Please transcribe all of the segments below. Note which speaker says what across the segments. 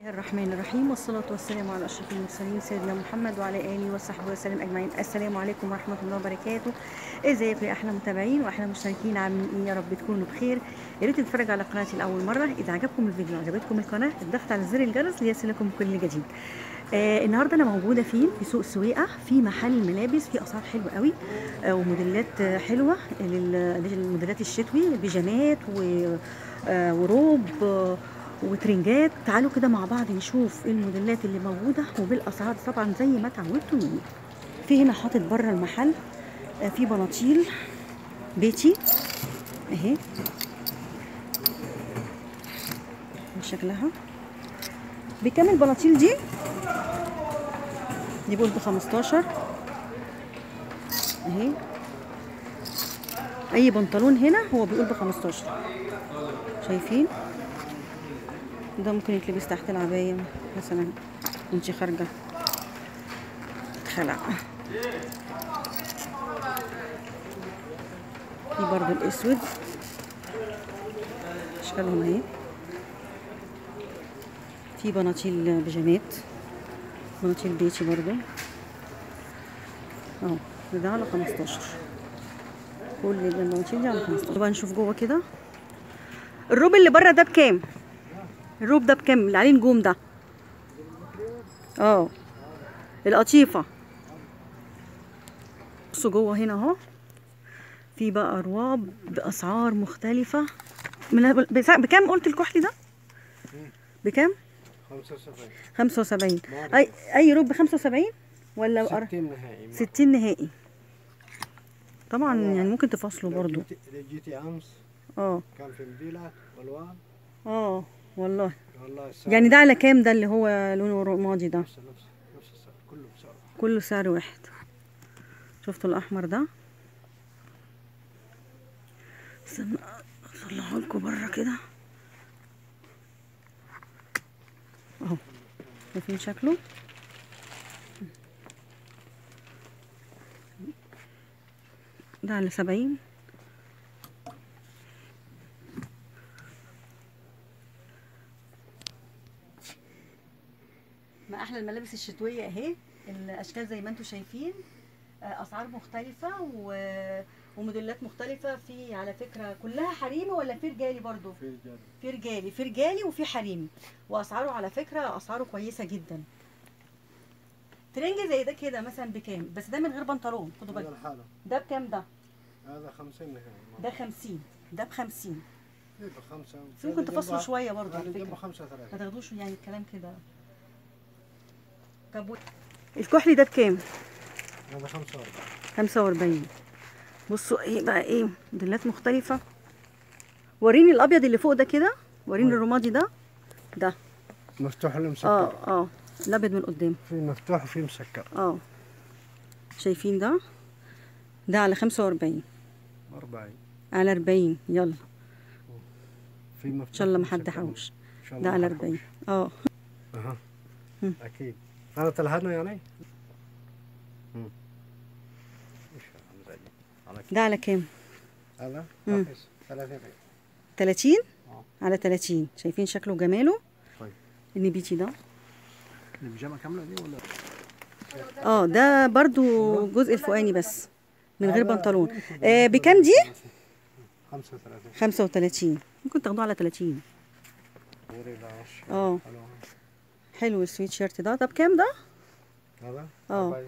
Speaker 1: الرحمن الرحيم والصلاة والسلام على أشرف المرسلين سيدنا محمد وعلى آله وصحبه وسلم أجمعين السلام عليكم ورحمة الله وبركاته ازيكم يا أحلى متابعين وأحلى مشتركين عاملين إيه يا رب تكونوا بخير يا ريت تتفرج على قناتي لأول مرة إذا عجبكم الفيديو عجبتكم القناة الضغط على زر الجرس ليصلكم كل جديد آه النهارده انا موجوده فين في سوق السويقه في محل ملابس في اسعار حلوه قوي آه وموديلات آه حلوه لل- للموديلات الشتوي بيجامات و- آه وروب آه وترنجات تعالوا كده مع بعض نشوف ايه الموديلات اللي موجوده وبالاسعار طبعا زي ما اتعودتوا مني في هنا حاطط بره المحل آه في بناطيل بيتي اهي شكلها بكام البناطيل دي دي بقول ب 15 اهي اي بنطلون هنا هو بيقول ب 15 شايفين ده ممكن يتلبس تحت العباية مثلا وانتي خارجة خلع في برضو الاسود اشكالهم اهي في بناطيل بيجامات بناطيل بيتي برضو اهو ده على 15 كل البناطيل دي على 15 طبعا نشوف جوه كده الروب اللي بره ده بكام الروب ده بكام اللي عليه نجوم ده اه القطيفه بصوا جوه هنا اهو في بقى رواب باسعار مختلفه من بسع- بكام قلت الكحلي ده بكام
Speaker 2: 75
Speaker 1: 75 اي اي روب ب 75 ولا بقر-
Speaker 2: 60 نهائي
Speaker 1: 60 نهائي طبعا يعني ممكن تفاصلوا برضو
Speaker 2: إذا جيتي امس
Speaker 1: اه
Speaker 2: كان في مديلة والوان
Speaker 1: اه والله
Speaker 2: والله السعر
Speaker 1: يعني ده على كام ده اللي هو لونه رمادي ده
Speaker 2: نفس نفس نفس السعر كله بسعر واحد.
Speaker 1: كله سعر واحد شفتوا الاحمر ده استنى اطلعه لكم بره كده اهو شايفين شكله ده على سبعين ما احلى الملابس الشتويه اهي الاشكال زي ما انتم شايفين آه، اسعار مختلفه و... وموديلات مختلفه في على فكره كلها حريمي ولا في رجالي برضو
Speaker 2: في رجال
Speaker 1: في رجالي في رجالي وفي حريمي واسعاره على فكره اسعاره كويسه جدا ترنج زي ده كده مثلا بكام بس ده من غير بنطلون خدوا
Speaker 2: هذا
Speaker 1: بالكم
Speaker 2: الحالة
Speaker 1: ده بكام ده
Speaker 2: هذا 50 نهائي
Speaker 1: ده 50 ده ب 50
Speaker 2: في بخمسة
Speaker 1: بس ممكن تفصلوا شويه برضه على
Speaker 2: هذا جنبه
Speaker 1: فكره
Speaker 2: 35
Speaker 1: ما تاخدوش يعني الكلام كده طب و- الكحلي ده بكام
Speaker 2: هذا 45
Speaker 1: 45 بصوا ايه بقى ايه موديلات مختلفة وريني الابيض اللي فوق ده كده وريني
Speaker 2: طيب.
Speaker 1: الرمادي ده ده
Speaker 2: مفتوح ولا مسكر؟
Speaker 1: اه اه الابيض من قدام
Speaker 2: في مفتوح وفي مسكر
Speaker 1: اه شايفين ده ده على 45
Speaker 2: 40
Speaker 1: على 40 يلا
Speaker 2: في مفتوح
Speaker 1: ان شاء الله ما حد
Speaker 2: ومسكر.
Speaker 1: حوش
Speaker 2: إن شاء
Speaker 1: ده
Speaker 2: الله
Speaker 1: على
Speaker 2: ما
Speaker 1: 40
Speaker 2: حوش.
Speaker 1: اه
Speaker 2: اها
Speaker 1: مم.
Speaker 2: اكيد هذا تلهنا يعني؟ مم. إيش هذا زي- على كيف؟
Speaker 1: ده على كام
Speaker 2: هذا
Speaker 1: مم.
Speaker 2: رخيص 30
Speaker 1: 30
Speaker 2: آه.
Speaker 1: على 30 شايفين شكله وجماله
Speaker 2: طيب
Speaker 1: النبيتي ده
Speaker 2: البيجامه كامله دي ولا
Speaker 1: اه ده برضو الجزء الفوقاني بس من غير
Speaker 2: هذا
Speaker 1: بنطلون
Speaker 2: يمكن
Speaker 1: آه
Speaker 2: يكون
Speaker 1: بكام دي
Speaker 2: 35
Speaker 1: 35 ممكن تاخدوه على 30
Speaker 2: وري لا وش
Speaker 1: اه
Speaker 2: حلو.
Speaker 1: حلو السويت شيرت ده طب كام ده
Speaker 2: هذا
Speaker 1: آه.
Speaker 2: أربعين.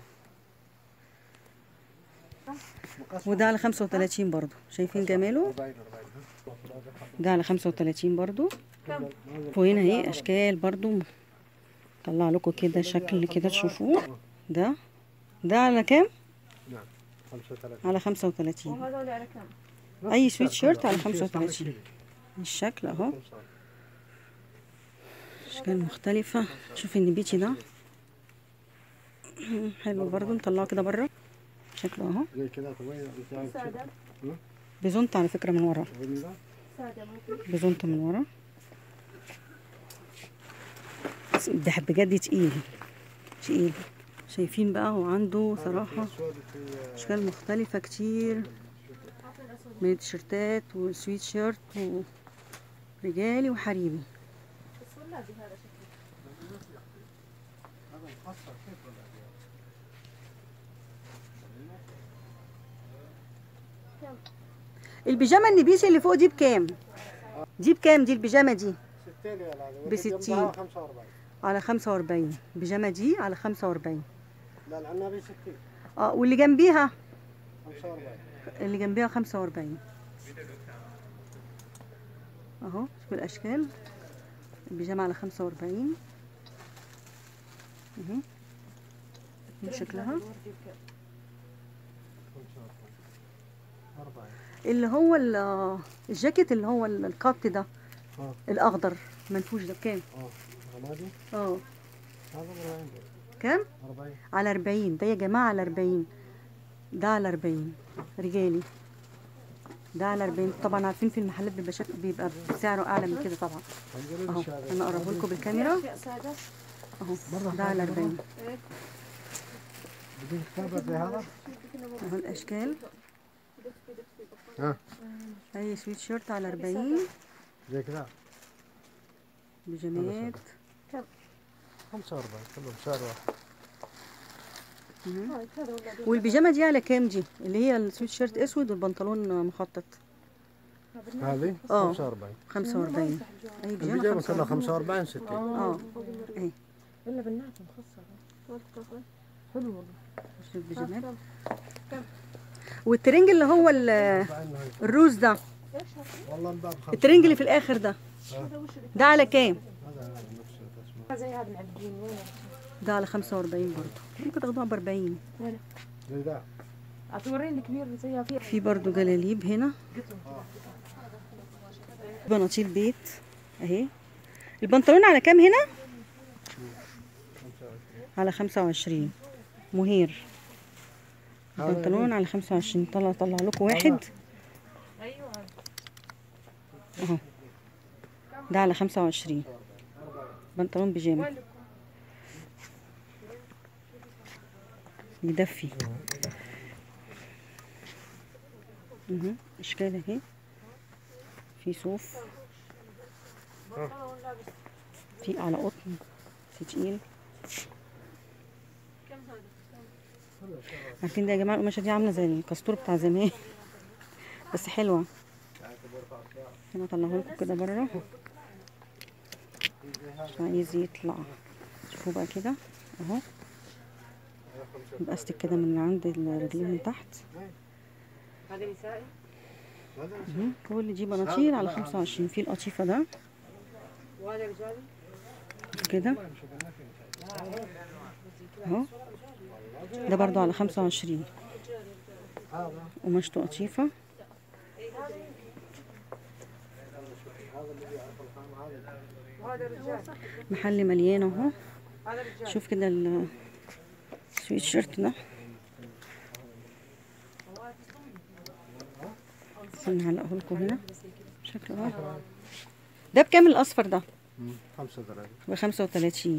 Speaker 2: مقاس
Speaker 1: وده على 35 برضو شايفين جماله
Speaker 2: 40 40
Speaker 1: ده على 35 برضو وهنا اهي اشكال برضو طلع لكم كده شكل كده تشوفوه ده ده على كام
Speaker 2: نعم 35
Speaker 1: على 35
Speaker 3: وهذا اللي على كم؟
Speaker 2: نفس
Speaker 1: أي
Speaker 2: السعر
Speaker 1: سويت شيرت
Speaker 2: كله.
Speaker 1: على
Speaker 2: أي شيء
Speaker 1: 35.
Speaker 2: صار كيلو.
Speaker 1: الشكل اهو
Speaker 2: 35.
Speaker 1: اشكال مختلفة شوفي النبيتي ده حلو برضو نطلعه كده بره شكله اهو
Speaker 2: زي كذا طويل انت عايز
Speaker 3: سادة
Speaker 1: بزونت على فكرة من ورا
Speaker 2: تشوفيني ذا؟
Speaker 3: سادة ممكن
Speaker 1: بزونت من ورا بس ده بجد تقيل تقيل شايفين بقى هو عنده صراحة
Speaker 2: أسود وفي-
Speaker 1: أشكال مختلفة كتير من التيشيرتات والسويت شيرت ورجالي وحريمي
Speaker 3: بس والله هذا شكله
Speaker 1: البيجامه النبيسي اللي فوق دي بكام دي بكام دي البيجامه دي
Speaker 2: 60 ريال هذا
Speaker 1: ب 60.
Speaker 2: 45
Speaker 1: على 45 البيجامه دي على 45
Speaker 2: لا العنابي 60
Speaker 1: اه واللي جنبيها
Speaker 2: 45
Speaker 1: اللي جنبيها 45 اهو شوف الاشكال البيجامه على 45 اهي دي شكلها
Speaker 2: 40
Speaker 1: اللي هو ال- الجاكيت اللي هو ال- القط ده
Speaker 2: اه
Speaker 1: الاخضر منفوش ده بكام
Speaker 2: اه رمادي
Speaker 1: اه
Speaker 2: هذا 40
Speaker 1: كام
Speaker 2: 40
Speaker 1: على 40 ده يا جماعه على 40 ده على 40 رجالي ده على 40 طبعا عارفين في المحلات بيبقى شكل بيبقى سعره اعلى من كده طبعا اهو انا اقربه لكم بالكاميرا
Speaker 3: في سادة
Speaker 1: اهو ده على 40
Speaker 2: بدك كتابة زي هذا؟
Speaker 1: اهو الاشكال
Speaker 2: ها
Speaker 1: اي سويت شيرت على 40
Speaker 2: زي كذا
Speaker 1: بيجامات
Speaker 2: 45 كلهم سعر واحد
Speaker 1: مهم.
Speaker 3: هاي هذا ولا دي
Speaker 1: والبيجامه دي على كام دي اللي هي السويت شيرت اسود والبنطلون مخطط
Speaker 2: هذه
Speaker 1: اه.
Speaker 2: 45
Speaker 1: 45 اي بيجامه
Speaker 2: البيجامة كلها
Speaker 1: 45
Speaker 2: 45 60
Speaker 1: اه اهي
Speaker 3: الا بنات مخصصة حلو والله
Speaker 1: شوف البيجامات والترنج اللي هو ال- الروز ده
Speaker 2: والله انباع بخمسة
Speaker 1: الترنج اللي في الاخر ده ده على كام
Speaker 2: هذا نفس الاسماء
Speaker 3: زي هذا العبدين وين
Speaker 1: ده على 45 برضه ممكن تاخدوها ب 40
Speaker 3: وين
Speaker 2: زي ذا
Speaker 3: اعتبرين الكبير زيها فيها
Speaker 1: في برضو جلاليب هنا بناطيل بيت اهي البنطلون على كام هنا على 25 مهير البنطلون على 25 طلع طلع لكم واحد اهو ده على 25 بنطلون بيجامه يدفي مهم. اشكال اهي في صوف في على قطن في تقيل عارفين ده يا جماعه القماشه دي عامله زي الكاستور بتاع زمان بس حلوه هنا اطلعه لكم كده بره مش عايز يطلع شوفوا بقى كده اهو باستك كده من عند الرجلين من تحت
Speaker 3: هذا نسائي
Speaker 1: مهم. كل دي بناطيل على 25 في القطيفه ده
Speaker 3: وهذا رجالي
Speaker 1: كده اهو ده برضو على 25 قماشته قطيفه
Speaker 3: وهذا رجال
Speaker 1: محل مليان اهو
Speaker 3: هذا رجال
Speaker 1: شوف كده ال- السويت شيرت ده استنى هعلقه لكم هنا شكله اهو ده بكام الاصفر ده
Speaker 2: 35
Speaker 1: ب 35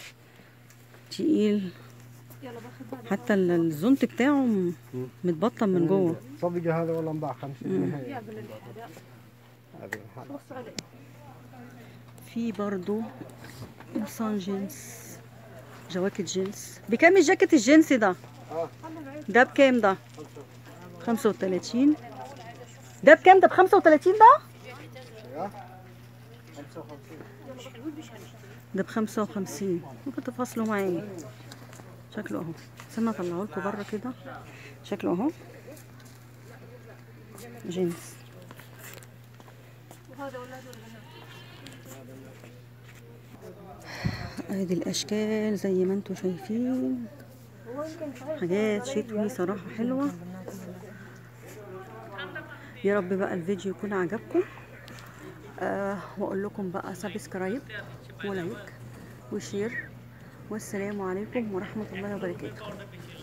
Speaker 1: تقيل حتى ال- الزنط بتاعه م- متبطن من جوه
Speaker 2: صدق هذا والله انباع 50 جنيه هذه الحالة
Speaker 1: في برضو قمصان جينز جواكت جينز بكام الجاكيت الجينسي ده
Speaker 2: اه
Speaker 1: ده بكام ده 35 ده بكام ده ب 35 ده
Speaker 2: يا 55
Speaker 1: ده ب 55 ممكن تفاصلوا معايا شكله اهو استنى اطلعه لكم بره كده شكله اهو جينز ادي الاشكال زي ما انتم شايفين حاجات شتوي صراحه حلوه يا رب بقى الفيديو يكون عجبكم آه واقول لكم بقى سبسكرايب ولايك وشير والسلام عليكم ورحمه الله وبركاته